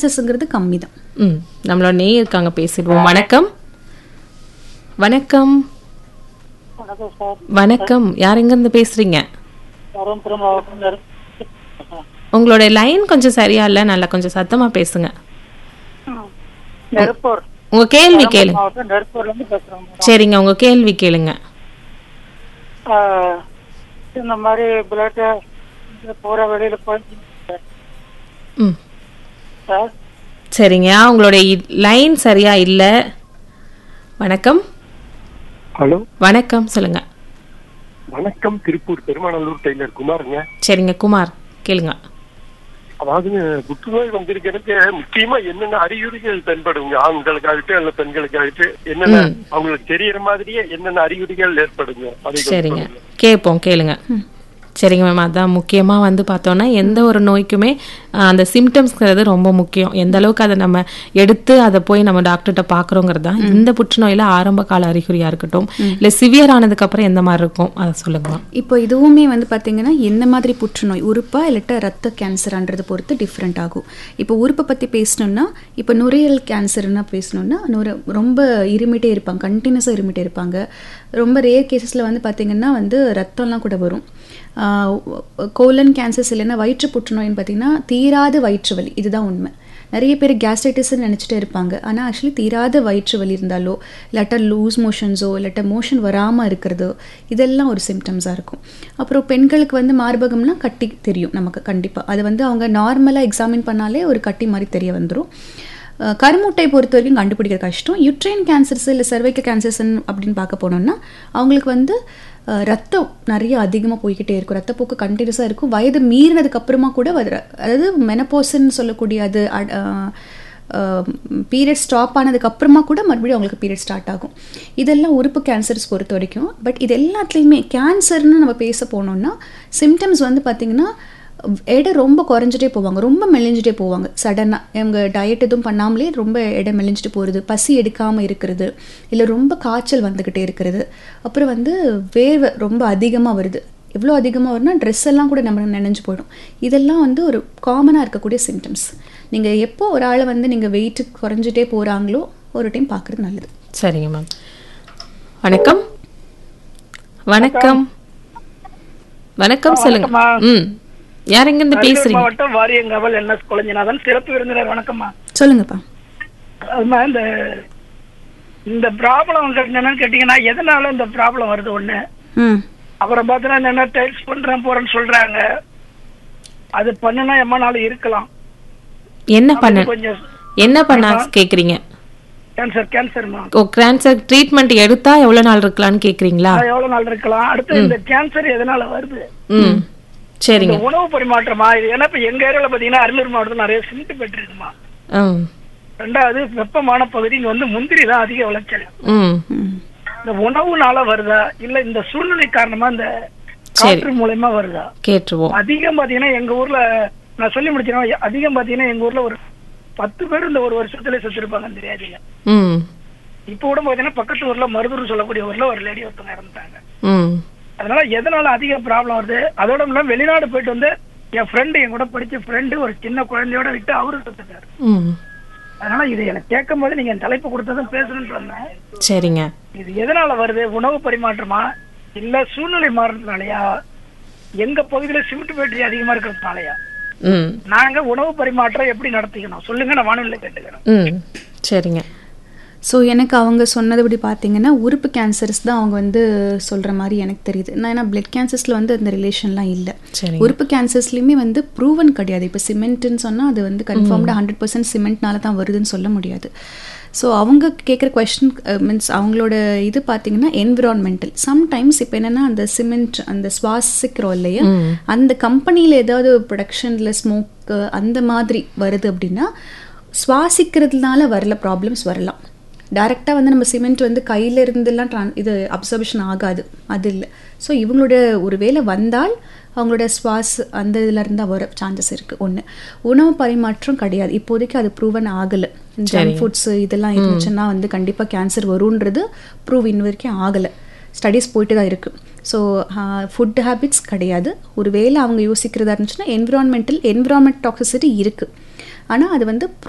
சான்சஸ்ங்கிறது கம்மி தான் ம் நம்மளோட நே இருக்காங்க பேசிடுவோம் வணக்கம் வணக்கம் வணக்கம் சார் வணக்கம் யார் எங்கேருந்து பேசுறீங்க தருமபுரம் மாவட்டம் நெரு- உங்களோட லைன் கொஞ்சம் சரியா இல்லை நல்லா கொஞ்சம் சத்தமா பேசுங்க நெருப்பூர் உங்க கேள்வி கேளுங்க மாவட்டம் நெருப்பூர்ல இருந்து பேசுறோம் மேடம். சரிங்க உங்க கேள்வி கேளுங்க ஆஹ், இந்த மாதிரி பிளட் போற வெளியில போயிட்டு ம் சார் சரிங்க உங்களோட லைன் சரியா இல்லை வணக்கம் ஹலோ வணக்கம் சொல்லுங்க வணக்கம் திருப்பூர் பெருமாநல்லூர் டெய்லர் குமாருங்க சரிங்க குமார் கேளுங்க அதாவது புற்றுநோய் வந்திருக்கிறதுக்கு முக்கியமா என்னென்ன அறிகுறிகள் தென்படுங்க ஆண்களுக்காகட்டும் இல்ல பெண்களுக்காகட்டும் என்னென்ன அவங்களுக்கு தெரியற மாதிரியே என்னென்ன அறிகுறிகள் ஏற்படுங்க அதை கொஞ்சம் சரிங்க சொல்லுங்க. கேட்போம் கேளுங்க சரிங்க மேம் அதான் முக்கியமாக வந்து பார்த்தோன்னா எந்த ஒரு நோய்க்குமே ஆஹ், அந்த சிம்டம்ஸ்ங்கிறது ரொம்ப முக்கியம் எந்த அளவுக்கு அதை நம்ம எடுத்து அதை போய் நம்ம டாக்டர்கிட்ட பார்க்குறோங்கிறது தான் இந்த புற்றுநோயில் ஆரம்ப கால அறிகுறியாக இருக்கட்டும் இல்லை சிவியர் ஆனதுக்கப்புறம் எந்த மாதிரி இருக்கும் அதை சொல்லுங்க இப்போ இதுவுமே வந்து பார்த்தீங்கன்னா என்ன மாதிரி புற்றுநோய் உறுப்பா இல்லாட்டா ரத்த கேன்சரான்றதை பொறுத்து டிஃப்ரெண்ட் ஆகும் இப்போ உறுப்பை பற்றி பேசணும்னா இப்போ நுரையீரல் கேன்சர்னா பேசணும்னா நுர ரொம்ப இருமிட்டே இருப்பாங்க கண்டினியூஸாக இருமிட்டே இருப்பாங்க ரொம்ப ரேர் கேசஸில் வந்து பார்த்தீங்கன்னா வந்து ரத்தம்லாம் கூட வரும் கோலன் கேன்சர்ஸ் இல்லைன்னா வயிற்று புற்றுநோயின்னு பார்த்தீங்கன்னா தீராத வயிற்று வலி இதுதான் உண்மை நிறைய பேர் கேஸ்ட்ரைட்டிஸ்ன்னு நினச்சிட்டே இருப்பாங்க ஆனால் ஆக்சுவலி தீராத வயிற்று வலி இருந்தாலோ இல்லாட்டா லூஸ் மோஷன்ஸோ இல்லாட்டா மோஷன் வராமல் இருக்கிறதோ இதெல்லாம் ஒரு சிம்டம்ஸாக இருக்கும் அப்புறம் பெண்களுக்கு வந்து மார்பகம்னா கட்டி தெரியும் நமக்கு கண்டிப்பாக அது வந்து அவங்க நார்மலாக எக்ஸாமின் பண்ணாலே ஒரு கட்டி மாதிரி தெரிய வந்துடும் அஹ் கருமுட்டை பொறுத்த வரைக்கும் கண்டுபிடிக்க கஷ்டம் யுட்ரைன் கேன்சர்ஸ் இல்லை cervical கேன்சர்ஸ் அப்படின்னு பார்க்க போனோம்னா அவங்களுக்கு வந்து அஹ், ரத்தம் நிறைய அதிகமாக போய்கிட்டே இருக்கும் ரத்தப்போக்கு கண்டினியூஸாக இருக்கும் வயது மீறினதுக்கு அப்புறமா கூட வர அதாவது மெனப்போஸ்ன்னு சொல்லக்கூடிய அது பீரியட் ஸ்டாப் ஆனதுக்கு அப்புறமா கூட மறுபடியும் அவங்களுக்கு பீரியட் ஸ்டார்ட் ஆகும் இதெல்லாம் உறுப்பு கேன்சர்ஸ் பொறுத்த வரைக்கும் பட் இது எல்லாத்துலேயுமே கேன்சர்னு நம்ம பேச போனோம்னா சிம்டம்ஸ் வந்து பார்த்திங்கன்னா எடை ரொம்ப குறைஞ்சிட்டே போவாங்க ரொம்ப மெலிஞ்சிட்டே போவாங்க சடனாக இவங்க டயட் எதுவும் பண்ணாமலே ரொம்ப எடை மெலிஞ்சிட்டு போகிறது பசி எடுக்காமல் இருக்கிறது இல்லை ரொம்ப காய்ச்சல் வந்துக்கிட்டே இருக்கிறது அப்புறம் வந்து வேர்வை ரொம்ப அதிகமாக வருது எவ்வளோ அதிகமாக வரும்னா ட்ரெஸ் எல்லாம் கூட நம்ம நினைஞ்சு போயிடும் இதெல்லாம் வந்து ஒரு காமனாக இருக்கக்கூடிய சிம்டம்ஸ் நீங்கள் எப்போ ஒரு ஆளை வந்து நீங்கள் வெயிட் குறைஞ்சிட்டே போகிறாங்களோ ஒரு டைம் பார்க்குறது நல்லது சரிங்க மேம் வணக்கம் வணக்கம் வணக்கம் சொல்லுங்க வணக்கம்மா. ம் யார் எங்கேருந்து அரியலூர் பேசுறீங்க மாவட்டம் வாரியங்காவல் என் எஸ் குழஞ்சிநாதன் சிறப்பு விருந்தினர் வணக்கம்மா சொல்லுங்கப்பா அதுமா இந்த இந்த ப்ராப்ளம் என்னன்னு கேட்டீங்கன்னா எதனால இந்த ப்ராப்ளம் வருது ஒண்ணு ம் அப்புறம் பார்த்தீங்கன்னா என்னென்ன டைல்ஸ் பண்றேன் போறேன்னு சொல்றாங்க அது பண்ணுனா எம்மா நாள் இருக்கலாம் என்ன பண்ண அது கொஞ்சம் என்ன பண்ண கேக்குறீங்க கேன்சர் கேன்சர்மா ஓ கேன்சர் ட்ரீட்மெண்ட் எடுத்தா எவ்வளவு நாள் இருக்கலாம்னு கேக்குறீங்களா எவ்வளவு நாள் இருக்கலாம் அடுத்து இந்த கேன்சர் எதனால வருது ம் சரிங்க இந்த உணவு பரிமாற்றமா இது ஏன்னா இப்ப எங்க ஏரியால பாத்தீங்கன்னா அரியலூர் மாவட்டத்துல நிறைய சிமெண்ட் பெற்று இருக்குமா ம் ரெண்டாவது வெப்பமான பகுதி இங்க வந்து முந்திரி தான் அதிக விளைச்சல் ம் ம் இந்த உணவுனால வருதா இல்ல இந்த சூழ்நிலை காரணமா இந்த காற்று மூலயமா வருதா கேட்டுருவோம் அதிகம் பாத்தீங்கன்னா எங்க ஊர்ல நான் சொல்லி முடிச்சேன் அதிகம் பாத்தீங்கன்னா எங்க ஊர்ல ஒரு பத்து பேர் இந்த ஒரு வருஷத்துல செத்துருப்பாங்க இந்த வியாதியில ம் இப்ப கூட பாத்தீங்கன்னா பக்கத்து ஊர்ல மருதூர் சொல்லக்கூடிய ஊர்ல ஒரு லேடி ஒருத்தவங்க இறந்துட்டாங்க ம் அதனால எதனால அதிக ப்ராப்ளம் வருது அதோட இல்லாம வெளிநாடு போயிட்டு வந்து என் ஃப்ரெண்டு என் கூட படிச்ச ஃப்ரெண்டு ஒரு சின்ன குழந்தையோட விட்டு அவரு செத்துட்டாரு ம் அதனால இது எனக்கு கேட்கும் போது நீங்க என் தலைப்பு கொடுத்ததும் பேசணும்னு சொன்னேன் சரிங்க இது எதனால வருது உணவு பரிமாற்றமா இல்ல சூழ்நிலை மாறுறதுனாலயா எங்க பகுதியில சிமெண்ட் பேட்டரி அதிகமா இருக்கிறதுனாலயா ம் நாங்க உணவு பரிமாற்றம் எப்படி நடத்திக்கணும் சொல்லுங்க நான் வானொலியில கேட்டுக்கிறேன் ம் சரிங்க ஸோ எனக்கு அவங்க சொன்னதுபடி பார்த்தீங்கன்னா உறுப்பு கேன்சர்ஸ் தான் அவங்க வந்து சொல்கிற மாதிரி எனக்கு தெரியுது நான் ஏன்னா பிளட் கேன்சர்ஸில் வந்து அந்த ரிலேஷன்லாம் இல்லை சரிங்க உறுப்பு கேன்சர்ஸ்லையுமே வந்து ப்ரூவன் கிடையாது இப்போ சிமெண்ட்டுன்னு சொன்னால் அது வந்து கன்ஃபார்ம்டாக ஹண்ட்ரட் பர்சன்ட் சிமெண்ட்னால தான் வருதுன்னு சொல்ல முடியாது ஸோ அவங்க கேட்குற கொஸ்டின் மீன்ஸ் அவங்களோட இது பார்த்தீங்கன்னா என்விரான்மெண்டல் சம்டைம்ஸ் இப்போ என்னென்னா அந்த சிமெண்ட் அந்த சுவாசிக்கிறோம் இல்லையா அந்த கம்பெனியில் ஏதாவது ப்ரொடக்ஷனில் ஸ்மோக்கு அந்த மாதிரி வருது அப்படின்னா சுவாசிக்கிறதுனால வரல ப்ராப்ளம்ஸ் வரலாம் டைரெக்டாக வந்து நம்ம சிமெண்ட் வந்து கையில் இருந்தெல்லாம் ட்ரான் இது அப்சர்வேஷன் ஆகாது அது இல்லை ஸோ இவங்களோட ஒரு வேளை வந்தால் அவங்களோட சுவாஸ் அந்த இதில் இருந்தால் வர சான்சஸ் இருக்குது ஒன்று உணவு பரிமாற்றம் கிடையாது இப்போதைக்கு அது ப்ரூவன் ஆகலை ஜங்க் ஃபுட்ஸ் இதெல்லாம் இருந்துச்சுன்னா வந்து கண்டிப்பாக கேன்சர் வரும்ன்றது ப்ரூவ் இன்ன வரைக்கும் ஆகலை ஸ்டடீஸ் போயிட்டு தான் இருக்குது ஸோ ஃபுட் ஹேபிட்ஸ் கிடையாது ஒரு வேளை அவங்க யோசிக்கிறதா இருந்துச்சுன்னா என்விரான்மெண்டல் என்விரான்மெண்ட் டாக்ஸிசிட்டி இருக்குது ஆனால் அது வந்து